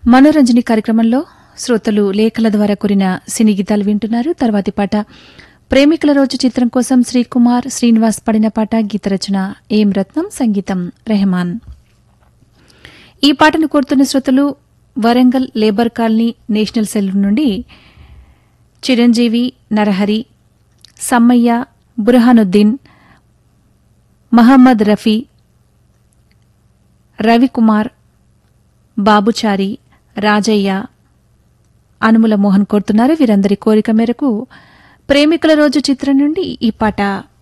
మనోరంజని కార్యక్రమంలో శ్రోతలు లేఖల ద్వారా కూరిన సినీ గీతాలు వింటున్నారు తర్వాతి పాట ప్రేమికుల రోజు చిత్రం కోసం శ్రీకుమార్ శ్రీనివాస్ పడిన పాట గీత రచన ఏం రత్నం సంగీతం రెహమాన్ ఈ పాటను కోరుతున్న శ్రోతలు Warangal labour colony national cell నుండి చిరంజీవి నరహరి సమ్మయ్య బుర్హానుద్దీన్ మహమ్మద్ రఫీ రవికుమార్ బాబుచారి రాజయ్య అనుముల మోహన్ కోరుతున్నారు వీరందరి కోరిక మేరకు ప్రేమికుల రోజు చిత్రం నుండి ఈ పాట